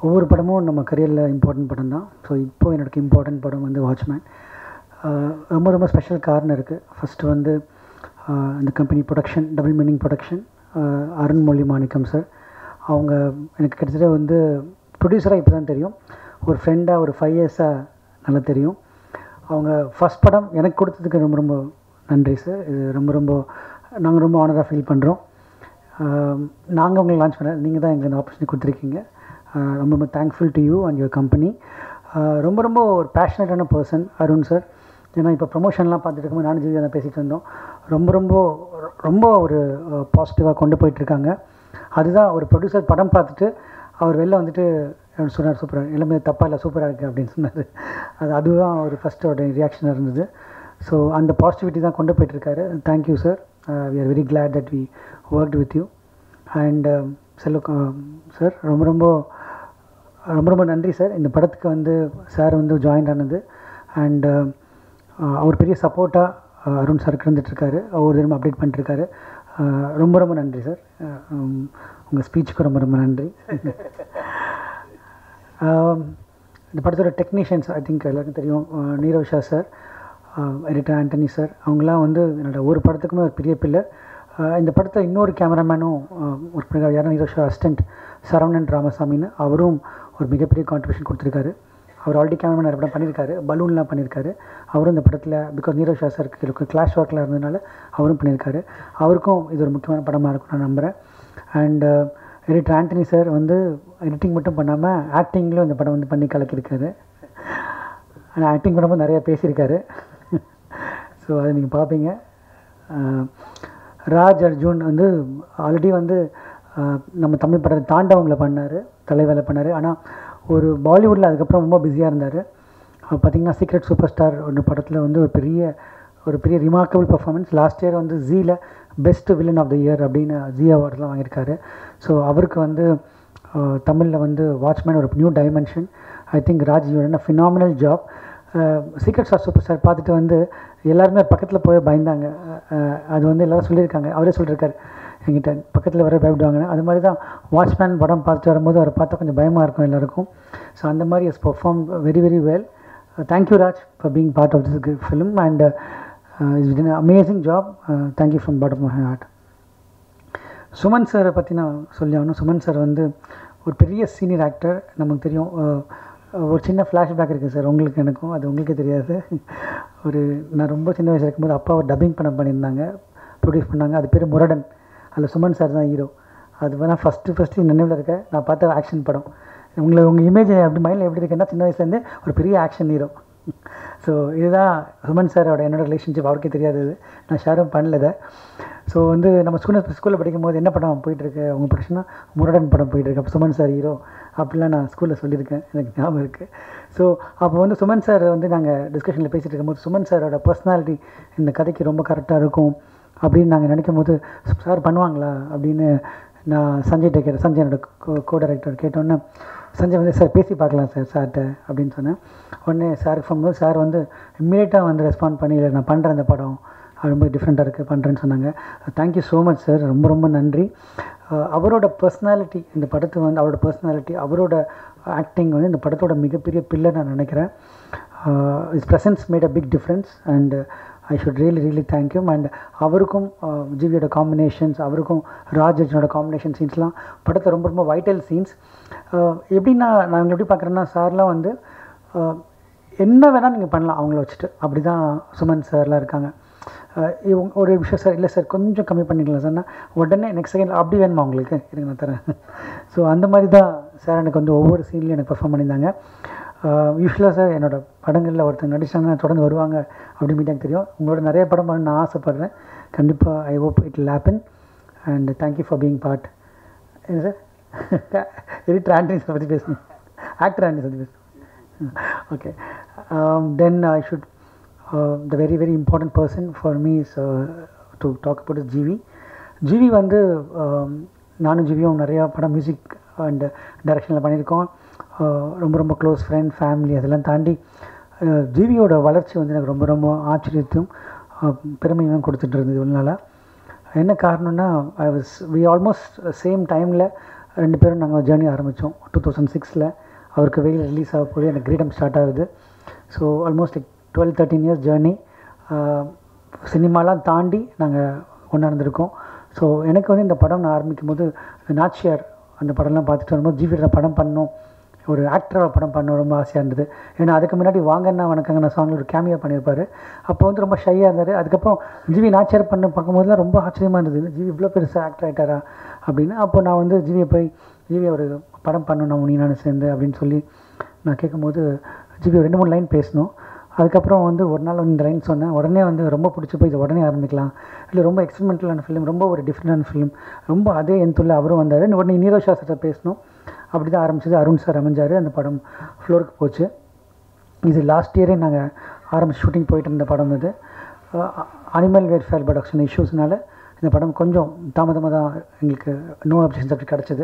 ஒவ்வொரு படமும் நம்ம கரியரில் இம்பார்ட்டன்ட் படம் தான் ஸோ இப்போ எனக்கு இம்பார்ட்டன்ட் படம் வந்து வாட்ச்மேன் ரொம்ப ரொம்ப ஸ்பெஷல் காரணம் இருக்குது ஃபஸ்ட்டு வந்து ஆஹ் இந்த company production double meaning production Arunmozhi Manickam sir அவங்க எனக்கு கிட்டத்தட்ட வந்து ப்ரொடியூசராக இப்போ தான் தெரியும் ஒரு ஃப்ரெண்டாக ஒரு ஃபைவ் இயர்ஸாக நல்லா தெரியும் அவங்க ஃபஸ்ட் படம் எனக்கு கொடுத்ததுக்கு ரொம்ப ரொம்ப நன்றி சார் இது ரொம்ப ரொம்ப நாங்கள் ரொம்ப ஆனராக ஃபீல் பண்ணுறோம் நாங்கள் உங்களுக்கு லான்ச் பண்ண நீங்கள் தான் எங்களுக்கு இந்த ஆப்பர்ச்சுனிட்டி கொடுத்துருக்கீங்க ஆஹ் ரொம்ப ரொம்ப thankful to you and your company ரொம்ப ரொம்ப ஒரு பேஷனட்டான பர்சன் அருண் சார் ஏன்னா இப்போ ப்ரொமோஷன்லாம் பார்த்துட்டு இருக்கும்போது நானும் ஜீவியா தான் பேசிகிட்டு இருந்தோம் ரொம்ப ரொம்ப ரொம்ப ஒரு பாசிட்டிவாக கொண்டு போயிட்டுருக்காங்க அதுதான் ஒரு ப்ரொடியூசர் படம் பார்த்துட்டு அவர் வெளில வந்துட்டு அவர் சொன்னார் சூப்பராக எல்லாமே தப்பாக இல்லை சூப்பராக இருக்குது அப்படின்னு சொன்னார் அது அதுதான் ஒரு ஃபஸ்ட்டோட ரியாக்ஷனாக இருந்தது ஸோ அந்த பாசிட்டிவிட்டி தான் கொண்டு போயிட்டுருக்காரு thank you sir we are very glad that we work with you and Selva sir ரொம்ப ரொம்ப ரொம்ப ரொம்ப நன்றி சார் இந்த படத்துக்கு வந்து சார் வந்து ஜாயின் ஆனது அண்ட் அவர் பெரிய சப்போர்ட்டாக அருண் சார் இருந்துகிட்ருக்காரு ஒவ்வொரு தினமும் அப்டேட் பண்ணிட்டுருக்காரு அஹ் ரொம்ப ரொம்ப நன்றி சார் உங்கள் ஸ்பீச்சுக்கு ரொம்ப ரொம்ப நன்றி ஆம், இந்த படத்தோட டெக்னீஷியன்ஸ் ஐ திங்க் எல்லாருக்கும் தெரியும் அஹ் Nirav Shah sir editor Antony sir அவங்களாம் வந்து என்னோட ஒரு படத்துக்குமே ஒரு பெரிய பில்லர் இந்த படத்தில் இன்னொரு கேமராமேனும் ஒர்க் பண்ணிருக்காரு யாரும் நீரவ் ஷா அசிஸ்டன்ட் சரவணன் ராமசாமின்னு அவரும் ஒரு மிகப்பெரிய கான்ட்ரிபியூஷன் கொடுத்துருக்காரு அவர் ஆல்ரெடி கேமராமேன் நிறைய படம் பண்ணியிருக்காரு பலூன்லாம் பண்ணியிருக்காரு அவரும் இந்த படத்தில் பிகாஸ் நீரவ் ஷா சாருக்கு கிளாஷ் ஒர்க்கில் இருந்ததுனால அவரும் பண்ணியிருக்காரு அவருக்கும் இது ஒரு முக்கியமான படமாக இருக்கும் நான் நம்புகிறேன் அண்ட் எடிட்டர் ஆண்டனி சார் வந்து எடிட்டிங் மட்டும் பண்ணாமல் ஆக்டிங்லேயும் இந்த படம் வந்து பண்ணி கலக்கியிருக்காரு ஆனால் ஆக்டிங் பண்ணும்போது நிறையா பேசியிருக்காரு ஸோ அதை நீங்கள் பார்ப்பீங்க அஹ் ராஜ் அர்ஜுன் வந்து ஆல்ரெடி வந்து அஹ் நம்ம தமிழ் படத்தை தாண்டவங்களை பண்ணார் தலைவேலை பண்ணார் ஆனால் ஒரு பாலிவுட்டில் அதுக்கப்புறம் ரொம்ப பிஸியாக இருந்தார் பார்த்தீங்கன்னா சீக்ரெட் சூப்பர் ஸ்டார் ஒன்று படத்தில் வந்து ஒரு பெரிய ஒரு பெரிய ரிமார்க்கபிள் பர்ஃபார்மன்ஸ் லாஸ்ட் இயர் வந்து ஜீல best villain of the year அப்படின்னு ஜி அவார்ட்ஸ்லாம் வாங்கியிருக்காரு ஸோ அவருக்கு வந்து தமிழில் வந்து வாட்ச்மேன் ஒரு new dimension I think Raj என்ன phenomenal job secret star super star பார்த்துட்டு வந்து எல்லாருமே பக்கத்தில் போய் பயந்தாங்க அஹ் அது வந்து எல்லாரும் சொல்லியிருக்காங்க அவரே சொல்லியிருக்காரு என்கிட்ட பக்கத்தில் வர பயப்படுவாங்கன்னு அது மாதிரி தான் வாட்ச்மேன் படம் பார்த்துட்டு வரும்போது அவரை பார்த்தா கொஞ்சம் பயமாக இருக்கும் எல்லாருக்கும் ஸோ அந்த மாதிரி is perform very very well thank you Raj for being part of this film and it's in amazing job thank you from bottom of my heart Suman சாரை பற்றி நான் சொல்லி ஆகணும் சுமன் சார் வந்து ஒரு பெரிய சீனியர் ஆக்டர் நமக்கு தெரியும் அஹ், ஒரு சின்ன ஃப்ளாஷ்பேக் இருக்குது சார் உங்களுக்கு எனக்கும் அது உங்களுக்கே தெரியாது ஒரு நான் ரொம்ப சின்ன வயசில் இருக்கும்போது அப்பா ஒரு டப்பிங் படம் பண்ணியிருந்தாங்க ப்ரொடியூஸ் பண்ணாங்க அது பேர் முரடன் அதில் சுமன் சார் தான் ஹீரோ அது வேணால் ஃபஸ்ட்டு ஃபஸ்ட்டு நினைவில் இருக்க நான் பார்த்த ஆக்ஷன் படம் உங்களை உங்கள் இமேஜ் அப்படி மைண்டில் எப்படி இருக்குன்னா சின்ன வயசுலேருந்தே ஒரு பெரிய ஆக்ஷன் ஹீரோ ஸோ இதுதான் சுமன் சாரோட என்னோட ரிலேஷன்ஷிப் அவருக்கே தெரியாது இது நான் ஷேரும் பண்ணல இதை ஸோ வந்து நம்ம ஸ்கூலில் ஸ்கூலில் படிக்கும் போது என்ன படம் போயிட்டுருக்கு உங்கள் பிரச்சனை முரடன் படம் போயிட்டுருக்கு அப்போ சுமன் சார் ஹீரோ அப்படிலாம் நான் ஸ்கூலில் சொல்லியிருக்கேன் எனக்கு ஞாபகம் இருக்குது ஸோ அப்போ வந்து சுமன் சார் வந்து நாங்கள் டிஸ்கஷனில் பேசிகிட்டு இருக்கும்போது சுமன் சாரோட பர்சனாலிட்டி இந்த கதைக்கு ரொம்ப கரெக்டாக இருக்கும் அப்படின்னு நாங்கள் நினைக்கும் போது சார் பண்ணுவாங்களா அப்படின்னு நான் சஞ்சய்கிட்ட கேட்டேன் சஞ்சய் என்னோட கோ டைரக்டர் கேட்டோன்னே சஞ்சய் வந்து சார் பேசி பார்க்கலாம் சார் சார்கிட்ட அப்படின்னு சொன்னேன் உடனே சாருக்கு ஃபோன் போது சார் வந்து இம்மீடியட்டாக வந்து ரெஸ்பாண்ட் பண்ணி இல்லை நான் பண்ணுறேன் இந்த படம் அது ரொம்ப டிஃப்ரெண்ட்டாக இருக்குது பண்ணுறேன்னு சொன்னாங்க தேங்க்யூ ஸோ மச் சார் ரொம்ப ரொம்ப நன்றி அஹ் அவரோட பர்சனாலிட்டி இந்த படத்து வந்து அவரோட பர்சனாலிட்டி அவரோட ஆக்டிங் வந்து இந்த படத்தோட மிகப்பெரிய பில்லர் நான் நினைக்கிறேன் is presence made a big difference and I should really really thank you and அவருக்கும் அஹ், ஜிவியோட காம்பினேஷன்ஸ் அவருக்கும் ராஜனோட காம்பினேஷன் சீன்ஸ்லாம் படத்தை ரொம்ப ரொம்ப வைட்டல் சீன்ஸ் எப்படின்னா நான் எப்படி பார்க்குறேன்னா சார்லாம் வந்து அஹ், என்ன வேணால் நீங்கள் பண்ணலாம் அவங்கள வச்சுட்டு அப்படி தான் சுமன் சார்லாம் இருக்காங்க அஹ் இவங்க ஒரு விஷயம் சார் இல்லை சார் கொஞ்சம் கம்மி பண்ணிக்கலாம் சார்னா உடனே நெக்ஸ்ட் செகண்ட் அப்படி வேணுமா உங்களுக்கு இருங்க நான் தரேன் ஸோ அந்த மாதிரி தான் சார் எனக்கு வந்து ஒவ்வொரு சீன்லையும் எனக்கு பெர்ஃபார்ம் பண்ணியிருந்தாங்க யூஸ்வலாக சார் என்னோட படங்களில் ஒருத்தர் நடிச்சாங்கன்னா தொடர்ந்து வருவாங்க அப்படின்னு எனக்கு தெரியும் உங்களோட நிறைய படம் பண்ண நான் ஆசைப்பட்றேன் கண்டிப்பாக I hope it will happen and thank you for being part என்ன சார் எடிட்டர் ஆண்டனி சார் பற்றி பேசணும் ஆக்டர் ஆண்டனி பற்றி பேசணும் okay um, then i should uh, the very very important person for me is uh, to talk about is GV GV வந்து um, நானும் ஜிவியும் நிறையா படம் music and டைரக்ஷனில் பண்ணியிருக்கோம் uh, ரொம்ப ரொம்ப க்ளோஸ் ஃப்ரெண்ட் ஃபேமிலி அதெல்லாம் தாண்டி uh, ஜிவியோட வளர்ச்சி வந்து எனக்கு ரொம்ப ரொம்ப ஆச்சரியத்தையும் uh, பெருமையும் கொடுத்துட்டு இருந்தது இவ்வளோ நாளாக என்ன காரணம்னா I was we almost same டைமில் ரெண்டு பேரும் நாங்கள் ஜேர்னி ஆரம்பித்தோம் டூ தௌசண்ட் சிக்ஸில் அவருக்கு வெயில் ரிலீஸ் ஆக போது எனக்கு கிரீடம் ஸ்டார்ட் ஆகுது so almost like twelve thirteen years journey சினிமாலாம் தாண்டி நாங்கள் ஒன்றா இருந்திருக்கோம் ஸோ எனக்கு வந்து இந்த படம் நான் ஆரம்பிக்கும் போது நாச்சியார் அந்த படம்லாம் பார்த்துட்டு வரும்போது ஜிவியோட படம் பண்ணணும் ஒரு ஆக்டரோட படம் பண்ண ரொம்ப ஆசையாக இருந்தது ஏன்னா அதுக்கு முன்னாடி வாங்கண்ணா வணக்கங்கண்ணா சாங்கில் ஒரு கேமியா பண்ணியிருப்பாரு அப்போ வந்து ரொம்ப ஷையாக இருந்தார் அதுக்கப்புறம் ஜிவி நாச்சியார் பண்ண பார்க்கும்போதுலாம் ரொம்ப ஆச்சரியமாக இருந்தது ஜிவி இவ்வளோ பெருசாக ஆக்டர் ஆகிட்டாரா அப்படின்னு அப்போ நான் வந்து ஜிவியை போய் ஜிவி ஒரு படம் பண்ணணும் நீ நான் சேர்ந்து அப்படின்னு சொல்லி நான் கேட்கும்போது ஜிவி ரெண்டு மூணு லைன் பேசணும் அதுக்கப்புறம் வந்து ஒரு நாள் வந்து இந்த லைன் சொன்னேன் உடனே வந்து ரொம்ப பிடிச்சி போய் இது உடனே ஆரம்பிக்கலாம் இல்லை ரொம்ப எக்ஸ்பெரிமெண்டலான ஃபிலிம் ரொம்ப ஒரு டிஃப்ரெண்டான ஃபிலிம் ரொம்ப அதே எந்துள்ள அவரும் வந்தார் உடனே நீரோ சாஸ்திரத்தை பேசணும் அப்படி தான் ஆரம்பிச்சது அருண் சார் அமைஞ்சார் அந்த படம் ஃப்ளோருக்கு போச்சு இது லாஸ்ட் இயரே நாங்கள் ஆரம்பிச்சு ஷூட்டிங் போயிட்டு இருந்த படம் இது அனிமல் வெல்ஃபேர் ப்ரொடக்ஷன் இஷ்யூஸ்னால இந்த படம் கொஞ்சம் தாமதமாக தான் எங்களுக்கு நோ அப்ஜெக்ஷன்ஸ் அப்படி கிடச்சிது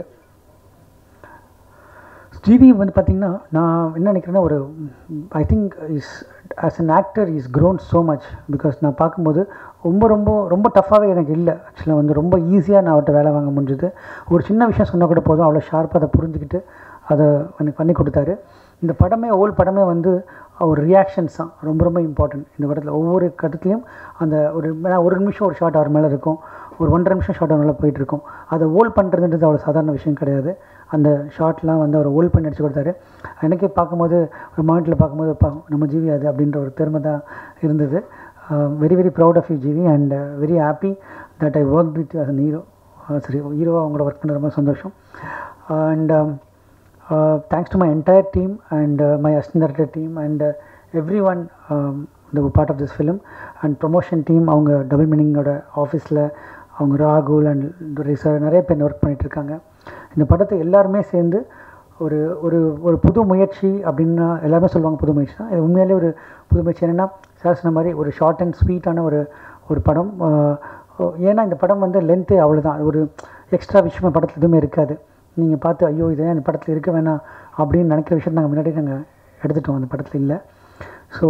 ஜிவி வந்து பார்த்திங்கன்னா நான் என்ன நினைக்கிறேன்னா ஒரு I think is as an actor is grown so much because நான் பார்க்கும்போது ரொம்ப ரொம்ப ரொம்ப டஃப்பாகவே எனக்கு இல்லை ஆக்சுவலாக வந்து ரொம்ப ஈஸியாக நான் அவர்கிட்ட வேலை வாங்க முடிஞ்சுது ஒரு சின்ன விஷயம் சொன்னால் கூட போதும் அவ்வளோ ஷார்ப்பாக அதை புரிஞ்சுக்கிட்டு அதை எனக்கு பண்ணி கொடுத்தாரு இந்த படமே ஓல் படமே வந்து ஒரு ரியாக்ஷன்ஸ் தான் ரொம்ப ரொம்ப இம்பார்ட்டன்ட் இந்த படத்தில் ஒவ்வொரு கட்டத்துலேயும் அந்த ஒரு ஒரு நிமிஷம் ஒரு ஷார்ட் அவர் மேலே இருக்கும் ஒரு ஒன்றரை நிமிஷம் ஷார்ட் அவர் மேலே போயிட்டுருக்கும் அதை ஓல் பண்ணுறதுன்றது அவ்வளோ சாதாரண விஷயம் கிடையாது அந்த ஷார்ட்லாம் வந்து அவர் ஓல் பண்ணி அடிச்சு கொடுத்தாரு எனக்கே பார்க்கும்போது ஒரு மாநிலத்தில் பார்க்கும்போது பா நம்ம ஜிவி அது அப்படின்ற ஒரு பெருமை தான் இருந்தது very very proud of you GV and very happy that I work with as an hero சரி ஹீரோவாக அவங்களோட ஒர்க் பண்ண ரொம்ப சந்தோஷம் and thanks to my entire team and my assistant director team and every one இந்த part of this film and promotion team அவங்க double மீனிங்கோட ஆஃபீஸில் அவங்க ராகுல் அண்ட் துரை சார் நிறைய பேர் ஒர்க் பண்ணிகிட்ருக்காங்க இந்த படத்தை எல்லாருமே சேர்ந்து ஒரு ஒரு ஒரு புது முயற்சி அப்படின்னா எல்லாருமே சொல்லுவாங்க புது முயற்சி தான் இது உண்மையிலே ஒரு புது முயற்சி என்னென்னா சார் சொன்ன மாதிரி ஒரு ஷார்ட் அண்ட் ஸ்வீட்டான ஒரு ஒரு படம் ஏன்னா இந்த படம் வந்து லென்த்து அவ்வளோதான் ஒரு எக்ஸ்ட்ரா விஷயம் படத்தில் எதுவுமே இருக்காது நீங்கள் பார்த்து ஐயோ இதே அந்த படத்தில் இருக்க வேணாம் அப்படின்னு நினைக்கிற விஷயத்தை நாங்கள் முன்னாடி நாங்கள் எடுத்துட்டோம் அந்த படத்தில் இல்லை ஸோ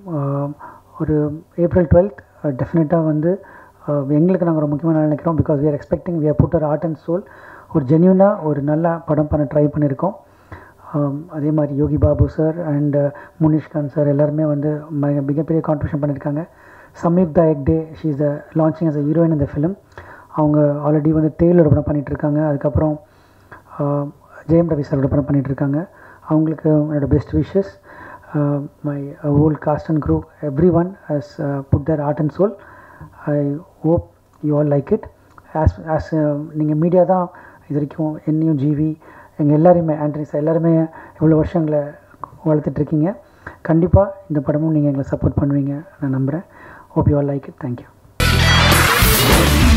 ஒரு ஏப்ரல் டுவெல்த் டெஃபினட்டாக வந்து எங்களுக்கு நாங்கள் ஒரு முக்கியமான நினைக்கிறோம் because we are expecting we are put our heart and soul ஒரு ஜென்யூனாக ஒரு நல்ல படம் பண்ண ட்ரை பண்ணியிருக்கோம் அதே மாதிரி Yogi Babu sir and Munishkanth sir எல்லாருமே வந்து மிகப்பெரிய கான்ட்ரிபியூஷன் பண்ணியிருக்காங்க Samyuktha Hegde she is the launching as a heroine இந்த ஃபிலிம் அவங்க ஆல்ரெடி வந்து தேயிலோட படம் பண்ணிகிட்ருக்காங்க அதுக்கப்புறம் ஜெயம் ரவி சாரோட படம் பண்ணிகிட்ருக்காங்க அவங்களுக்கு என்னோட best wishes my all cast and crew every one has put their heart and soul I hope you all like it as as நீங்கள் மீடியா தான் இது வரைக்கும் என்னையும் ஜிவி எங்கள் எல்லாருமே ஆண்டனி சார் எல்லாருமே இவ்வளோ வருஷங்களை வளர்த்துட்ருக்கீங்க கண்டிப்பாக இந்த படமும் நீங்கள் எங்களை சப்போர்ட் பண்ணுவீங்க நான் நம்புகிறேன் hope you all like it thank you